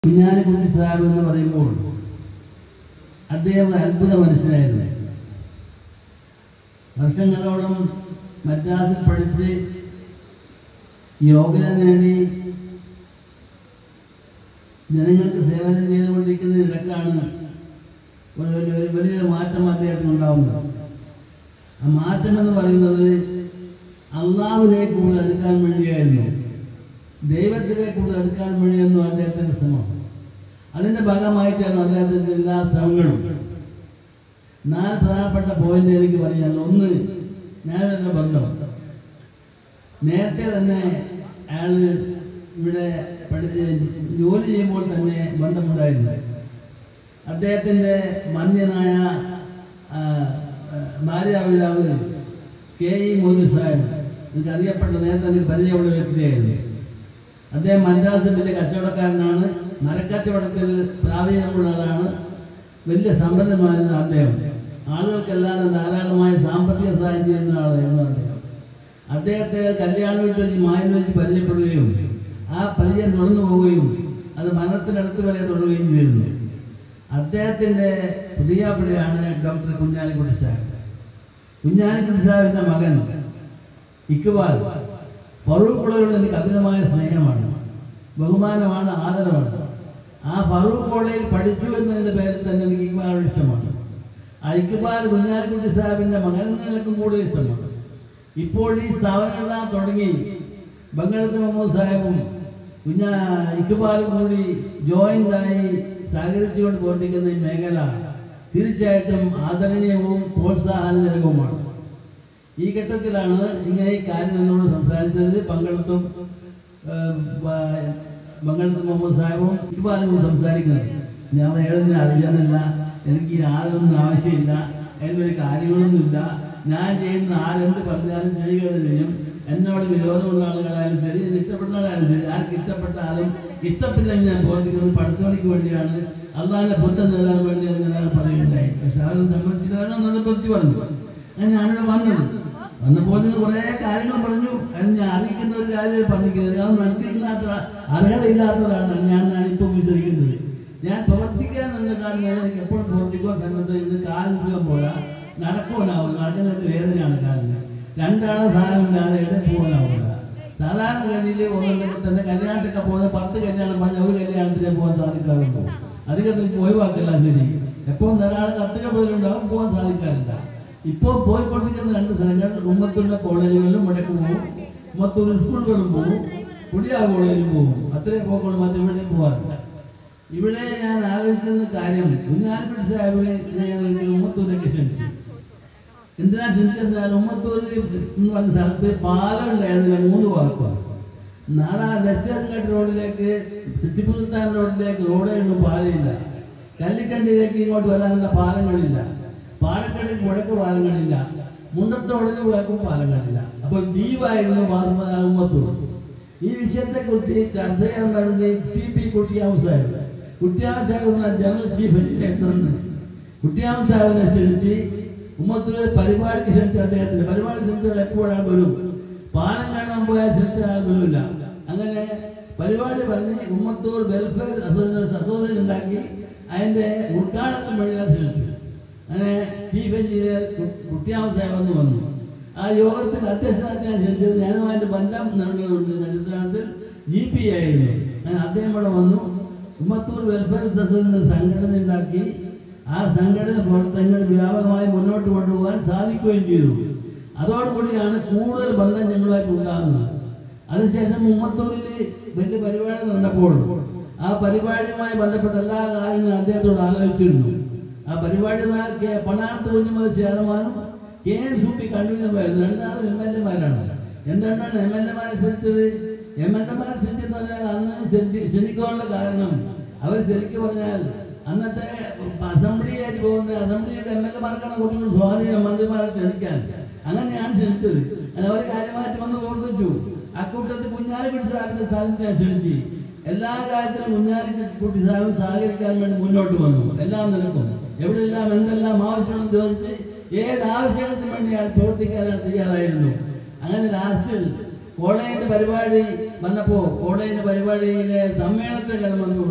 കുഞ്ഞാലിക്കുട്ടി സാഹിബ് എന്ന് പറയുമ്പോൾ അദ്ദേഹം ഒരു അത്ഭുത മനുഷ്യനായിരുന്നു വർഷങ്ങളോളം മദ്രാസിൽ പഠിച്ച് യോഗ്യത നേടി ജനങ്ങൾക്ക് സേവനം ചെയ്തുകൊണ്ടിരിക്കുന്ന ഇടക്കാണ് ഒരു വലിയ- ഒരു വലിയൊരു മാറ്റം അദ്ദേഹത്തിന് ഉണ്ടാവുന്നത് ആ മാറ്റം എന്ന് പറയുന്നത് അള്ളാഹുലേക്ക് കൂടുതൽ അടുക്കാൻ വേണ്ടിയായിരുന്നു ദൈവത്തിലേക്ക് കൂടുതൽ അടുക്കാൻ വേണ്ടിയായിരുന്നു അദ്ദേഹത്തിൻ്റെ ശ്രമം അതിൻ്റെ ഭാഗമായിട്ടാണ് അദ്ദേഹത്തിൻ്റെ എല്ലാ ശ്രമങ്ങളും നാല് പ്രധാനപ്പെട്ട പോയിന്റ് എനിക്ക് പറയാനുള്ളത് ഒന്ന് ഞാനെന്ന ബന്ധം നേരത്തെ തന്നെ അയാൾ ഇവിടെ പഠിച്ച് ജോലി ചെയ്യുമ്പോൾ തന്നെ ബന്ധമുണ്ടായിരുന്നു അദ്ദേഹത്തിൻ്റെ മന്യനായ ആ, ആ, ഭാര്യാപിതാവ് കെ ഇ മോദി സാഹിബ് എനിക്ക് അറിയപ്പെട്ട നേരത്തെ എനിക്ക് പരിചയമുള്ള വ്യക്തിയായിരുന്നു അദ്ദേഹം മദ്രാസിൽ വലിയ കച്ചവടക്കാരനാണ് മരക്കച്ചവടത്തിൽ പ്രാവീണ്യമുള്ള ആളാണ് വലിയ സമ്പന്നമായിരുന്ന അദ്ദേഹം ആളുകൾക്കെല്ലാതെ ധാരാളമായ സാമ്പത്തിക സഹായം ചെയ്യുന്ന ആളായിരുന്നു അദ്ദേഹം അദ്ദേഹത്തെ കല്യാണ വീട്ടിൽ വെച്ച് മായം വെച്ച് പരിചയപ്പെടുകയും ആ പരിചയം തുടർന്നു പോവുകയും അത് മരണത്തിനടുത്ത് വരെ തുടരുകയും ചെയ്തിരുന്നു അദ്ദേഹത്തിൻ്റെ പുതിയ പിള്ളയാണ് ഡോക്ടർ കുഞ്ഞാലിക്കുട്ടി സാഹിബ് കുഞ്ഞാലിക്കുട്ടി സാഹിബിൻ്റെ മകൻ ഇക്ബാൽ ഫറൂഖുള്ളവരോട് എനിക്ക് അധികമായ സ്നേഹമാണ് ബഹുമാനമാണ് ആദരവാണ് ആ ഫറൂഖ് കോളേജിൽ പഠിച്ചു എന്നതിൻ്റെ പേരിൽ തന്നെ എനിക്ക് ഇക്ബാലോട് ഇഷ്ടമാണ് ആ ഇക്ബാൽ കുഞ്ഞാലിക്കുട്ടി സാഹിബിൻ്റെ മകനുകൾക്കും കൂടുതൽ ഇഷ്ടമാണ് ഇപ്പോൾ ഈ സ്ഥാപനങ്ങളെല്ലാം തുടങ്ങി ബംഗളത്ത് മുഹമ്മദ് സാഹിബും കുഞ്ഞാ ഇക്ബാലും കൂടി ജോയിൻ്റായി സഹകരിച്ചുകൊണ്ട് പ്രവർത്തിക്കുന്ന ഈ മേഖല തീർച്ചയായിട്ടും ആദരണീയവും പ്രോത്സാഹനജനകവുമാണ് ഈ ഘട്ടത്തിലാണ് ഇങ്ങനെ ഈ കാര്യം എന്നോട് സംസാരിച്ചത് പങ്കെടുത്തും പങ്കെടുത്ത മുഹമ്മദ് സാഹിബും ഇക്ബാലും സംസാരിക്കുന്നത് ഞാൻ എഴുതുന്ന അറിയാനില്ല എനിക്ക് ഈ ആരൊന്നും ആവശ്യമില്ല എന്നൊരു കാര്യങ്ങളൊന്നുമില്ല ഞാൻ ചെയ്യുന്ന ആരെന്ത് പറഞ്ഞാലും ചെയ്യുക ചെയ്യും എന്നോട് വിരോധമുള്ള ആളുകളായാലും ശരി എന്നെ ഇഷ്ടപ്പെടുന്ന ആളായാലും ശരി ആർക്ക് ഇഷ്ടപ്പെട്ടാലും ഇഷ്ടപ്പെട്ടില്ലെങ്കിൽ ഞാൻ പ്രവർത്തിക്കുന്നത് പഠിച്ചവർക്ക് വേണ്ടിയാണ് അള്ളാഹിന്റെ പൊരുത്തം നേടാൻ വേണ്ടിയാണ് ഞാൻ പറയുകയുണ്ടായി പക്ഷെ അവരെ സംബന്ധിച്ചിട്ടാണ് നിർബന്ധിച്ച് പറഞ്ഞു അങ്ങനെ ഞാനിവിടെ വന്നത് വന്നപ്പോൾ നിങ്ങൾ കുറേ കാര്യങ്ങൾ പറഞ്ഞു അത് ഞാൻ അറിയിക്കുന്ന ഒരു കാര്യം പറഞ്ഞിരിക്കുന്നത് അത് നൽകിയില്ലാത്ത അർഹതയില്ലാത്തതാണ് ഞാൻ ഞാൻ ഇപ്പോൾ വിശ്വസിക്കുന്നത് ഞാൻ പ്രവർത്തിക്കാൻ നിന്നിട്ടാണ് ഞാൻ എനിക്ക് എപ്പോഴും പ്രവർത്തിക്കാൻ സന്നദ്ധ ഇന്ന് കാലിന് സുഖം പോരാ നടക്കുവാനാവും നടക്കുന്നതിന് വേദനയാണ് കാലിന് രണ്ടാളെ സാധനമില്ലാതെ എവിടെ പോകാനാവില്ല സാധാരണഗതിയിൽ ഒന്നുണ്ടെങ്കിൽ തന്നെ കല്യാണത്തിനൊക്കെ പോകുന്നത് പത്ത് കല്യാണം പറഞ്ഞ ഒരു കല്യാണത്തിന് പോകാൻ സാധിക്കാറുണ്ട് അധികത്തിൽ പോയി വാക്കല്ല ശരി എപ്പോഴും ധാരാളം കത്തുക പോലുണ്ടാവും പോകാൻ സാധിക്കാറില്ല ഇപ്പോൾ പോയിക്കൊണ്ടിരിക്കുന്ന രണ്ട് സ്ഥലങ്ങൾ ഉമ്മത്തൂരിലെ കോളേജുകളിലും ഇവിടേക്ക് പോകും ഉമ്മത്തൂർ സ്കൂളുകളിലും പോകും പുതിയ കോളേജിലും പോകും അത്രയും പോക്കുള്ളൂ മറ്റെവിടെയും പോകാറില്ല ഇവിടെ ഞാൻ ആലോചിക്കുന്ന കാര്യം കുഞ്ഞാലിക്കുട്ടി സാഹിബ് ഉമ്മത്തൂരിലേക്ക് ക്ഷണിച്ചു എന്തിനാ ക്ഷണിച്ചെന്നാൽ ഉമ്മത്തൂർ എന്ന് പറഞ്ഞ സ്ഥലത്ത് പാലം ഉണ്ടായിരുന്നില്ല മൂന്ന് ഭാഗത്താണ് നാളെ വെസ്റ്റേൺഘട്ട് റോഡിലേക്ക് സിറ്റിപ്പു സുൽത്താൻ റോഡിലേക്ക് റോഡൊന്നും പാലമില്ല കല്ലിക്കണ്ടിയിലേക്ക് ഇങ്ങോട്ട് വരാനുള്ള പാലങ്ങളില്ല പാലക്കടയിൽ മുഴക്ക് പാലങ്ങളില്ല മുണ്ടത്തോടിന് മുഴക്കും പാലങ്ങളില്ല അപ്പോൾ ദ്വീപായിരുന്നു മാറുമ്പോൾ ഉമ്മത്തൂർ ഈ വിഷയത്തെക്കുറിച്ച് ചർച്ച ചെയ്യാൻ വേണ്ടി ടി പി കുട്ടിയാമ സാഹിബ് കുട്ടിയാമ സാഹിബ് എന്ന ജനറൽ ചീഫ് എഞ്ചിനീയർ കുട്ടിയാമ സാഹിബിനെ ക്ഷണിച്ച് ഉമ്മത്തൂർ പരിപാടിക്ക് ക്ഷണിച്ച അദ്ദേഹത്തിന് പരിപാടി ക്ഷണിച്ചാൽ എപ്പോഴാണ് വരും പാലം കാണാൻ പോയാൽ ക്ഷണിച്ച ആൾ വരില്ല അങ്ങനെ പരിപാടി പറഞ്ഞ് ഉമ്മത്തൂർ വെൽഫെയർ അസോസിയേഷൻ അസോസിയേഷൻ ഉണ്ടാക്കി അതിന്റെ ഉദ്ഘാടനത്തിന് വേണ്ടിയാണ് ക്ഷണിച്ചു അങ്ങനെ ചീഫ് എഞ്ചിനീയർ കുട്ടിയാമ സാഹിബ് എന്ന് വന്നു ആ യോഗത്തിൽ അധ്യക്ഷനായിട്ട് ഞാൻ ക്ഷണിച്ചത് ഞാനുമായിട്ട് ബന്ധം നടന്നുകൊണ്ട് അടിസ്ഥാനത്തിൽ ജി പി ആയിരുന്നു അങ്ങനെ അദ്ദേഹം ഇവിടെ വന്നു ഉമ്മത്തൂർ വെൽഫെയർ അസോസിയേഷൻ സംഘടന ഉണ്ടാക്കി ആ സംഘടന പ്രവർത്തനങ്ങൾ വ്യാപകമായി മുന്നോട്ട് കൊണ്ടുപോകാൻ സാധിക്കുകയും ചെയ്തു അതോടുകൂടിയാണ് കൂടുതൽ ബന്ധം ഞങ്ങളുമായിട്ട് ഉണ്ടാകുന്നത് അതിനുശേഷം ഉമ്മത്തൂരിൽ വലിയ പരിപാടി നടന്നപ്പോൾ ആ പരിപാടിയുമായി ബന്ധപ്പെട്ട എല്ലാ കാര്യങ്ങളും അദ്ദേഹത്തോട് ആലോചിച്ചിരുന്നു ആ പരിപാടി എന്നാൽ കെ പണാർത്ത് കുഞ്ഞുമതി ചെയർമാനും കെ എൻ സൂപ്പി കൺവീനറുമായിരുന്നു രണ്ടാളും എം എൽ എമാരാണ് എന്തുകൊണ്ടാണ് എം എൽ എമാരെ ക്ഷണിച്ചത് എം എൽ എമാരെ ക്ഷണിച്ചെന്ന് പറഞ്ഞാൽ അന്ന് ക്ഷണിച്ച് ക്ഷണിക്കാനുള്ള കാരണം അവർ ശരിക്കും പറഞ്ഞാൽ അന്നത്തെ അസംബ്ലിയായിട്ട് പോകുന്ന അസംബ്ലിയിലെ എം എൽ എമാർക്കാണ് കുട്ടികൾ സ്വാധീനം മന്ത്രിമാരെ ക്ഷണിക്കാൻ അങ്ങനെയാണ് ക്ഷണിച്ചത് അങ്ങനെ അവർ കാര്യമായിട്ട് വന്ന് പ്രവർത്തിച്ചു അക്കൂട്ടത്തിൽ കുഞ്ഞാലിക്കുട്ടി സാഹിബിന്റെ സ്ഥാനത്ത് ഞാൻ ക്ഷണിച്ചു എല്ലാ കാര്യത്തിലും കുഞ്ഞാലിക്കുട്ടി സാഹിബ് സഹകരിക്കാൻ വേണ്ടി മുന്നോട്ട് വന്നു എല്ലാം നിലക്കും എവിടെയെല്ലാം എന്തെല്ലാം ആവശ്യമെന്ന് ചോദിച്ച് ഏത് ആവശ്യങ്ങൾക്ക് വേണ്ടി അയാൾ പ്രവർത്തിക്കാൻ അയാൾ തയ്യാറായിരുന്നു അങ്ങനെ ലാസ്റ്റിൽ കോളേജിന്റെ പരിപാടി വന്നപ്പോ കോളേജിന്റെ പരിപാടിയിലെ സമ്മേളനത്തിൽ കടന്നു വന്നു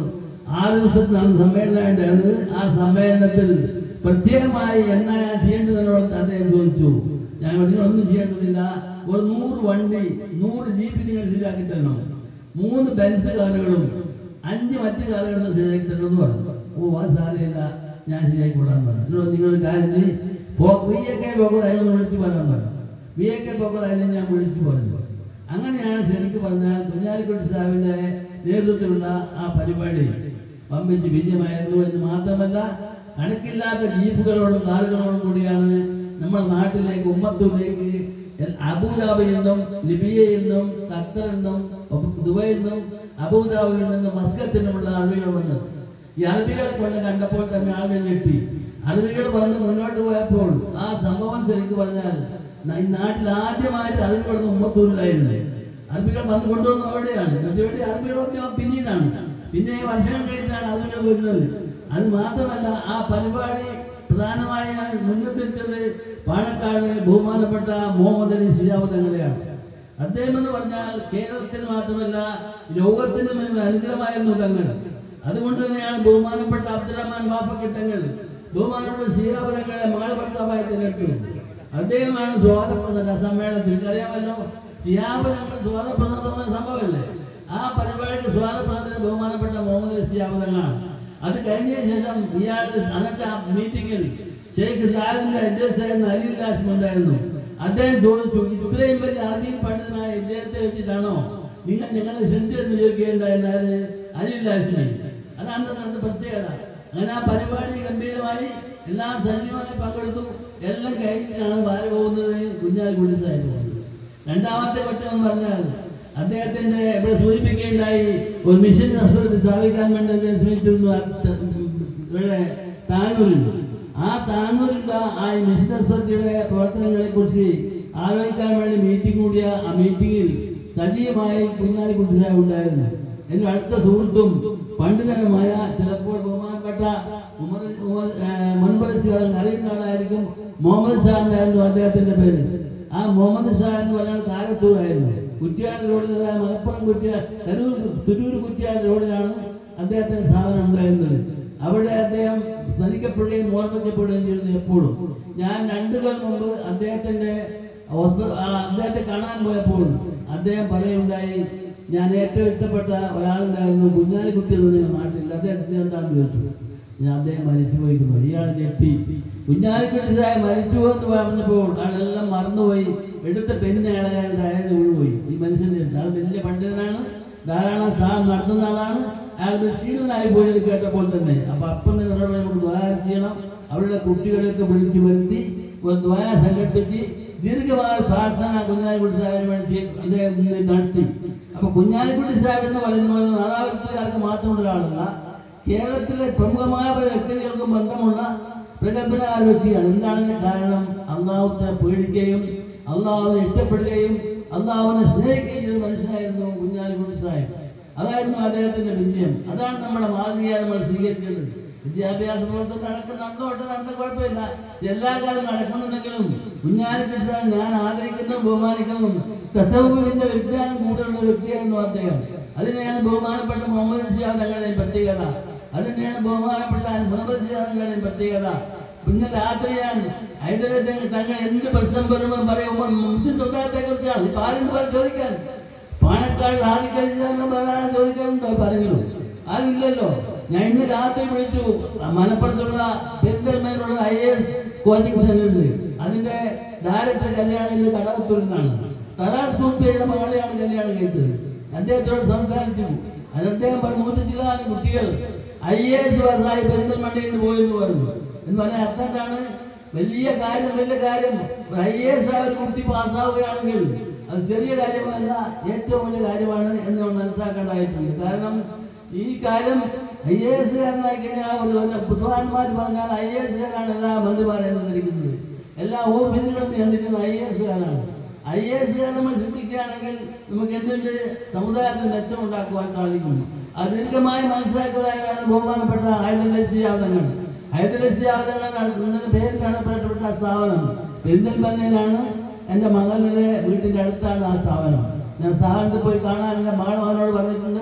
ആറ് ദിവസത്തെ നടന്ന സമ്മേളനമായിട്ടാണ് ആ സമ്മേളനത്തിൽ പ്രത്യേകമായി എന്നാ ഞാൻ ചെയ്യേണ്ടതിനോട് അദ്ദേഹം ചോദിച്ചു ഞാൻ നിങ്ങളൊന്നും ചെയ്യേണ്ടതില്ല ഒരു നൂറ് വണ്ടി നൂറ് ജീപ്പ് നിങ്ങൾ ശരിയാക്കി തരണം മൂന്ന് ബെൻസ് കാറുകളും അഞ്ച് മറ്റു കാറുകളും ശരിയാക്കി തരണം എന്ന് പറഞ്ഞു ഓ അത് സാരമില്ല ഞാൻ ശരിയാക്കി കൊള്ളാൻ പറഞ്ഞു എന്നോട് നിങ്ങൾ കാര്യം ചെയ്യ്. പോ- വി എ കെ പോക്കതായിരുന്നു വിളിച്ചു പറയാൻ പറഞ്ഞു വി എ കെ പോക്കതായിരുന്നു ഞാൻ വിളിച്ചു പറഞ്ഞു അങ്ങനെയാണ് ശരിക്കും പറഞ്ഞാൽ കുഞ്ഞാലിക്കുട്ടി സാഹിബിന്റെ നേതൃത്വത്തിലുള്ള ആ പരിപാടി പമ്പിച്ച് വിജയമായിരുന്നു എന്ന് മാത്രമല്ല കണക്കില്ലാത്ത ജീപ്പുകളോടും കാറുകളോടും കൂടിയാണ് നമ്മുടെ നാട്ടിലേക്ക് ഉമ്മത്തൂരിലേക്ക് എൽ- അബുദാബിയിൽ നിന്നും ലിബിയയിൽ നിന്നും ഖത്തറിൽ നിന്നും ഒപ്പം ദുബൈയിൽ നിന്നും അബുദാബിയിൽ നിന്നും മസ്കത്തിൽ നിന്നുമുള്ള അറബികൾ വന്നത് ഈ അറബികളെ കൊണ്ട് കണ്ടപ്പോൾ തന്നെ ആളുകൾ ഞെട്ടി അറബികൾ വന്ന് മുന്നോട്ട് പോയപ്പോൾ ആ സംഭവം ശരിക്കും പറഞ്ഞാൽ ന- ഈ നാട്ടിൽ ആദ്യമായിട്ട് അറബി വന്ന് ഉമ്മത്തൂരിലായിരുന്നു അറബികൾ വന്ന് കൊണ്ടുവന്ന അവിടെയാണ് മറ്റെവിടെ അറബികൾ വന്ന പിന്നീടാണ് പിന്നെ വർഷങ്ങൾ കഴിഞ്ഞിട്ടാണ് അറബികൾ വരുന്നത് അത് മാത്രമല്ല ആ പരിപാടി പ്രധാനമായി മുന്നിട്ടെത്തിയത് പാണക്കാട് ബഹുമാനപ്പെട്ട മുഹമ്മദ് അലി ശിജാബ് തങ്ങളെയാണ് അദ്ദേഹം എന്ന് പറഞ്ഞാൽ കേരളത്തിന് മാത്രമല്ല ലോകത്തിന് മുന്നിൽ അനുഗ്രഹമായിരുന്നു തങ്ങൾ അതുകൊണ്ട് തന്നെയാണ് ബഹുമാനപ്പെട്ട അബ്ദുറഹ്മാൻ ബാപ്പയ്ക്ക് തങ്ങൾ ബഹുമാനപ്പെട്ട ശിജാബ് തങ്ങളെ മാളഭർത്താവായി തിരഞ്ഞെടുത്തു അദ്ദേഹമാണ് സ്വാതപ്രദ സമ്മേളനത്തിൽ അറിയാമല്ലോ ശിയാബ് തങ്ങൾ സ്വാതപ്രദ സംഭവമല്ലേ ആ പരിപാടിക്ക് സ്വാതപ്രദത്തിന് ബഹുമാനപ്പെട്ട മുഹമ്മദ് ശിയാബ് തങ്ങളാണ് അത് കഴിഞ്ഞ ശേഷം ഇയാൾ അന്നത്തെ ആ മീറ്റിംഗിൽ ഷെയ്ഖ് സാദിന്റെ അധ്യക്ഷനായിരുന്ന അലി ലാസിം ഉണ്ടായിരുന്നു അദ്ദേഹം ചോദിച്ചു ഇത്രയും വലിയ അറബി പണ്ഡിതനായ ഇദ്ദേഹത്തെ വെച്ചിട്ടാണോ നിങ്ങൾ ഞങ്ങളെ ക്ഷണിച്ചെന്ന് ചോദിക്കേണ്ടായിരുന്നാല് അലി ലാസിനെ അത് അന്നത്തെ അന്ന് പ്രത്യേകത അങ്ങനെ ആ പരിപാടി ഗംഭീരമായി എല്ലാം സജീവമായി പങ്കെടുത്തു എല്ലാം കഴിഞ്ഞിട്ടാണ് ഭാര്യ പോകുന്നത് കുഞ്ഞാൽ കുളിസായി പോകുന്നത് രണ്ടാമത്തെ ഘട്ടം എന്ന് പറഞ്ഞാൽ അദ്ദേഹത്തിന്റെ ഇവിടെ സൂചിപ്പിക്കുകയുണ്ടായി ഒരു മിഷൻ അസ്വരത്ത് സ്ഥാപിക്കാൻ വേണ്ടി അദ്ദേഹം ശ്രമിച്ചിരുന്നു ആ ത- ഇവിടെ താനൂരിൽ ആ താനൂരിലുള്ള ആ മിഷൻ അസ്വരത്തിയുടെ പ്രവർത്തനങ്ങളെ കുറിച്ച് ആലോചിക്കാൻ വേണ്ടി മീറ്റിംഗ് കൂടിയ ആ മീറ്റിംഗിൽ സജീവമായി കുഞ്ഞാലി കുട്ടിസാഹ് ഉണ്ടായിരുന്നു എന്റെ അടുത്ത സുഹൃത്തും പണ്ഡിതനുമായ ചിലപ്പോൾ ബഹുമാനപ്പെട്ട ഉമർ ഉമർ മുൻപ് അറിയുന്ന ആളായിരിക്കും മുഹമ്മദ് ഷാ എന്നായിരുന്നു അദ്ദേഹത്തിന്റെ പേര് ആ മുഹമ്മദ് ഷാ എന്ന് പറഞ്ഞാൽ കാരത്തൂരായിരുന്നു കുറ്റിയാട് റോഡിൽ മലപ്പുറം കുറ്റിയാട് തരൂർ തുരൂർ കുറ്റിയാട് റോഡിലാണ് അദ്ദേഹത്തിന്റെ സ്ഥാപനം ഉണ്ടായിരുന്നത് അവിടെ അദ്ദേഹം സ്മരിക്കപ്പെടുകയും ഓർമ്മിക്കപ്പെടുകയും ചെയ്യുന്നു എപ്പോഴും ഞാൻ രണ്ടു കൊല്ലം മുമ്പ് അദ്ദേഹത്തിന്റെ ഹോസ്പി- ആ, അദ്ദേഹത്തെ കാണാൻ പോയപ്പോൾ അദ്ദേഹം പറയുണ്ടായി ഞാൻ ഏറ്റവും ഇഷ്ടപ്പെട്ട ഒരാളുണ്ടായിരുന്നു കുഞ്ഞാലിക്കുട്ടി എന്ന് നിങ്ങൾ നാട്ടിൽ അദ്ദേഹത്തിന് എന്താണെന്ന് ചോദിച്ചു ഞാൻ അദ്ദേഹം മരിച്ചു പോയിരുന്നു ഇയാൾ ഞെട്ടി കുഞ്ഞാലിക്കുട്ടി സാഹിബ് മരിച്ചു എന്ന് പറഞ്ഞപ്പോൾ ആളെല്ലാം മറന്നുപോയി എടുത്ത പെണ്ണിനെ അയാളെ അയാളുടെ വീണുപോയി ഈ മനുഷ്യന്റെ ആൾ വലിയ പണ്ഡിതനാണ് ധാരാളം സ്ഥാനം നടത്തുന്ന ആളാണ് അയാൾ ക്ഷീണിതനായി പോയത് കേട്ടപ്പോൾ തന്നെ അപ്പൊ അപ്പം തന്നെ ഉടനെ നമുക്ക് ദ്വാരം ചെയ്യണം അവരുടെ കുട്ടികളെയൊക്കെ വിളിച്ചു വരുത്തി ഒരു ദ്വാര സംഘടിപ്പിച്ച് ദീർഘമായ പ്രാർത്ഥന കുഞ്ഞാലിക്കുട്ടി സാഹിബിന് വേണ്ടി ചെയ്ത് അദ്ദേഹം ഇന്ന് നടത്തി അപ്പൊ കുഞ്ഞാലിക്കുട്ടി സാഹിബ് എന്ന് പറയുന്നത് നാദാവൃത്തിക്കാർക്ക് മാത്രമുള്ള ആളല്ല കേരളത്തിലെ പ്രമുഖമായ പല വ്യക്തികൾക്കും ബന്ധമുള്ള പ്രഗത്ഭനായ ഒരു വ്യക്തിയാണ് എന്താണ് ഇതിന്റെ കാരണം അള്ളാഹുത്തെ പേടിക്കുകയും അള്ളാഹുവിനെ ഇഷ്ടപ്പെടുകയും അള്ളാഹുവിനെ സ്നേഹിക്കുകയും ചെയ്ത മനുഷ്യനായിരുന്നു കുഞ്ഞാലിക്കുട്ടി സാഹിബ് അതായിരുന്നു അദ്ദേഹത്തിന്റെ വിജയം അതാണ് നമ്മുടെ മാതൃകയായി നമ്മൾ സ്വീകരിക്കേണ്ടത് വിദ്യാഭ്യാസ പ്രവർത്തനം നടക്കുന്ന നടന്നോട്ടെ നടന്ന കുഴപ്പമില്ല എല്ലാ കാലം നടക്കുന്നുണ്ടെങ്കിലും കുഞ്ഞാലിക്കുട്ടി സാഹിബ് ഞാൻ ആദരിക്കുന്നതും ബഹുമാനിക്കുന്നതും തസവുവിന്റെ വിജ്ഞാനം കൂടുതലുള്ള വ്യക്തിയായിരുന്നു അദ്ദേഹം അതിനെയാണ് ബഹുമാനപ്പെട്ട മുഹമ്മദ് ഷിയാബ് തങ്ങളുടെ പ്രത്യേകത അതിനെയാണ് ബഹുമാനപ്പെട്ട മുഹമ്മദ് ഷിയാബ് തങ്ങളുടെ പ്രത്യേകത പിന്നെ രാത്രിയാണ് ഹൈദരാബാദ് തങ്ങൾ എന്ത് പ്രശ്നം വരുമ്പോൾ പറയുമ്പോൾ മുസ്ലിം സമുദായത്തെ കുറിച്ചാണ് ഇപ്പൊ ആരും പോലെ ചോദിക്കാൻ പാണക്കാട് ആദിക്കരിച്ചാലും പറയാൻ ചോദിക്കാനുണ്ടോ പറഞ്ഞുള്ളൂ ആരുമില്ലല്ലോ ഞാൻ ഇന്ന് രാത്രി വിളിച്ചു മലപ്പുറത്തുള്ള പെരിന്തൽമേലുള്ള ഐ എസ് കോച്ചിങ് സെന്ററിൽ അതിന്റെ ഡയറക്ടർ കല്യാണം ഇന്ന് കടവത്തൂരിൽ നിന്നാണ് തലാഖ് സൂപ്പിയുടെ മകളെയാണ് കല്യാണം കഴിച്ചത് അദ്ദേഹത്തോട് സംസാരിച്ചു അത് അദ്ദേഹം പറഞ്ഞു നൂറ്റി ചില്ലാനും കുട്ടികൾ ഐ എ എസ് പാസ്സായി പെരിന്തൽമണ്ണയിൽ നിന്ന് പോയെന്ന് പറഞ്ഞു എന്ന് പറഞ്ഞാൽ അർത്ഥം എന്താണ് വലിയ കാര്യം വലിയ കാര്യം ഐ എ എസ് ആ ഒരു കുട്ടി പാസ്സാവുകയാണെങ്കിൽ അത് ചെറിയ കാര്യമല്ല ഏറ്റവും വലിയ കാര്യമാണ് എന്ന് നമ്മൾ മനസ്സിലാക്കേണ്ടതായിട്ടുണ്ട് കാരണം ഈ കാര്യം ഐ എ എസ് കാരനായി കഴിഞ്ഞാൽ ഒരു ബുദ്ധവാന്മാർ പറഞ്ഞാൽ ഐ എ എസ് കാരാണ് എല്ലാ മന്ത്രിമാരെയും നിയന്ത്രിക്കുന്നത് എല്ലാ ഓഫീസുകളും നിയന്ത്രിക്കുന്നത് ഐ എ എസ് കാരാണ് ഐ എ എസ് നമ്മൾ ചിന്തിക്കുകയാണെങ്കിൽ നമുക്ക് എന്തുണ്ട് സമുദായത്തിന് മെച്ചമുണ്ടാക്കുവാൻ സാധിക്കും അത് ദീർഘമായി മനസ്സിലാക്കുവാനാണ് ബഹുമാനപ്പെട്ട ഹൈദരലക്ഷി യാവതങ്ങൾ ഹൈദരലക്ഷി യാവതങ്ങൾ നടത്തുന്നതിന്റെ പേരിലാണ് പേരിട്ടപ്പെട്ട സ്ഥാപനം പെരിന്തൽമണ്ണയിലാണ് എൻ്റെ മകളുടെ വീട്ടിൻ്റെ അടുത്താണ് ആ സ്ഥാപനം ഞാൻ സ്ഥാപനത്തിൽ പോയി കാണാൻ എൻ്റെ മകൾ മകനോട് പറഞ്ഞിട്ടുണ്ട്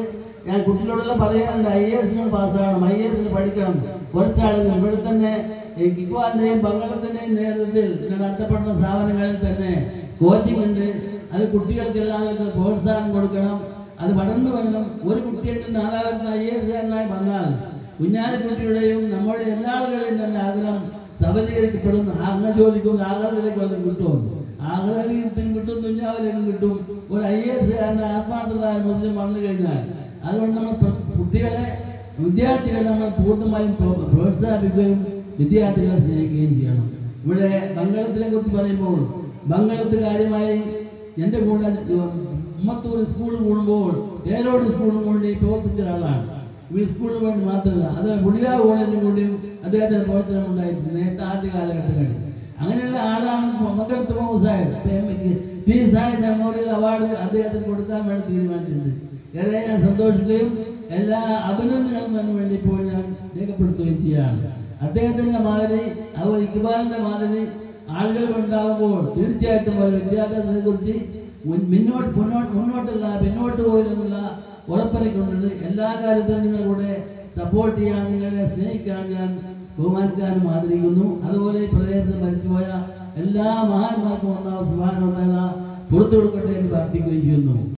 ഞാൻ കുട്ടികളോടെല്ലാം പറയാറുണ്ട് ഐ എസിന് പാസ്സാകണം ഐ എസിന് പഠിക്കണം കുറച്ചാളുകൾ ഇവിടെ തന്നെ ഈ കിക്വാലിന്റെയും ബംഗളത്തിന്റെയും നേതൃത്വത്തിൽ ഇവിടെ നടത്തപ്പെടുന്ന സ്ഥാപനങ്ങളിൽ തന്നെ കോച്ചിങ് ഉണ്ട് അത് കുട്ടികൾക്ക് എല്ലാവർക്കും പ്രോത്സാഹനം കൊടുക്കണം അത് വളർന്നു വരണം ഒരു കുട്ടിയെങ്കിലും നാലാമത്തെ ഐ എസ് കാരനായി വന്നാൽ കുഞ്ഞാലിക്കുട്ടിയുടെയും നമ്മുടെ എല്ലാ ആളുകളുടെയും തന്നെ ആഗ്രഹം സബലീകരിക്കപ്പെടും അങ്ങനെ ചോദിക്കും ആഗ്രഹത്തിലേക്ക് വന്ന് കിട്ടും ആഗ്രഹത്തിനും കിട്ടും കുഞ്ഞാവിലേക്കും കിട്ടും ഒരു ഐ എസ് കാരൻ്റെ ആത്മാർത്ഥമായ മുസ്ലിം വന്നു കഴിഞ്ഞാൽ അതുകൊണ്ട് നമ്മൾ പ്ര- കുട്ടികളെ വിദ്യാർത്ഥികളെ നമ്മൾ പൂർണ്ണമായും പ്രോ- പ്രോത്സാഹിപ്പിക്കുകയും വിദ്യാർത്ഥികളെ സ്നേഹിക്കുകയും ചെയ്യണം ഇവിടെ ബംഗളത്തിനെ കുറിച്ച് പറയുമ്പോൾ ബംഗളത്ത് കാര്യമായി എൻ്റെ കൂടെ ഉമ്മത്തൂർ സ്കൂൾ കൂടുമ്പോൾ പേരോട് സ്കൂളിനും വേണ്ടി പ്രവർത്തിച്ച ഒരാളാണ് ഈ സ്കൂളിന് വേണ്ടി മാത്രമല്ല അത് പുള്ളിയാ കോളേജിനും കൂടിയും അദ്ദേഹത്തിന് പ്രവർത്തനം ഉണ്ടായിരുന്നു നേരത്തെ ആദ്യ കാലഘട്ടങ്ങളിൽ അങ്ങനെയുള്ള ആളാണ് മകരത്ത് Muhammad T Sahib memorial award അദ്ദേഹത്തിന് കൊടുക്കാൻ വേണ്ടി തീരുമാനിച്ചിട്ടുണ്ട് ഏറെ ഞാൻ സന്തോഷിക്കുകയും എല്ലാ അഭിനന്ദനങ്ങളും തന്നെ വേണ്ടി ഇപ്പോൾ ഞാൻ രേഖപ്പെടുത്തുകയും ചെയ്യാണ് അദ്ദേഹത്തിന്റെ മാതിരി അതുപോലെ ഇക്ബാലിന്റെ മാതിരി ആളുകൾ ഉണ്ടാകുമ്പോൾ തീർച്ചയായിട്ടും ഒരു വിദ്യാഭ്യാസത്തെ കുറിച്ച് മുന്നോട്ട് മുന്നോട്ട് മുന്നോട്ടല്ല പിന്നോട്ട് പോയില്ലെന്നുള്ള ഉറപ്പെനിക്കുണ്ട് എല്ലാ കാര്യത്തിലും നിങ്ങളുടെ കൂടെ സപ്പോർട്ട് ചെയ്യാൻ നിങ്ങളെ സ്നേഹിക്കാൻ ഞാൻ ബഹുമാനിക്കാനും ആദരിക്കുന്നു അതുപോലെ ഈ പ്രദേശത്ത് മരിച്ചുപോയ എല്ലാ മഹാന്മാർക്കും ഒന്നാം സുഭാനോത്തല പുറത്തു കൊടുക്കട്ടെ എന്ന് പ്രാർത്ഥിക്കുകയും ചെയ്യുന്നു